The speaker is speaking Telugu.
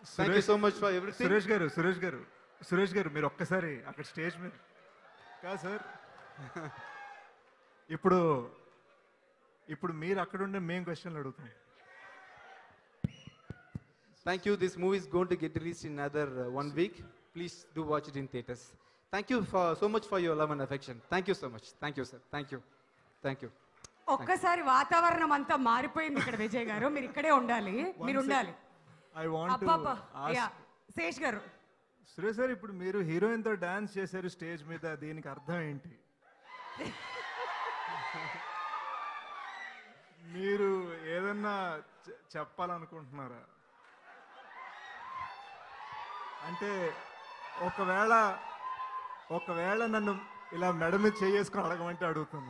Thank you so much for everything Suresh garu Suresh garu Suresh గారు మీరు ఒక్కసారి అక్కడ స్టేజ్ మీద కాదు సార్ ఇప్పుడు ఇప్పుడు మీరు అక్కడ ఉండే మేము క్వశ్చన్లు అడుగుతాం Thank you. This movie is going to get released in another uh, one week. Please do watch it in theaters. Thank you for so much for your love and affection. Thank you so much. Thank you, sir. Thank you. Thank you. ఒక్కసారి వాతావరణం అంతా మారిపోయింది ఇక్కడ విజయ్ గారు మీరు ఇక్కడే ఉండాలి మీరు ఉండాలి ఐ వాంట్ అబ్బాబ్బా యా శేష్ గారు సురేష్ సార్ ఇప్పుడు మీరు హీరోయిన్ తో డాన్స్ చేశారు స్టేజ్ మీద దీనికి అర్థం ఏంటి మీరు ఏదన్నా చె- చెప్పాలనుకుంటున్నారా అంటే ఒకవేళ ఒకవేళ నన్ను ఇలా మెడ మీద చేసుకొని అడగమంటే అడుగుతుంది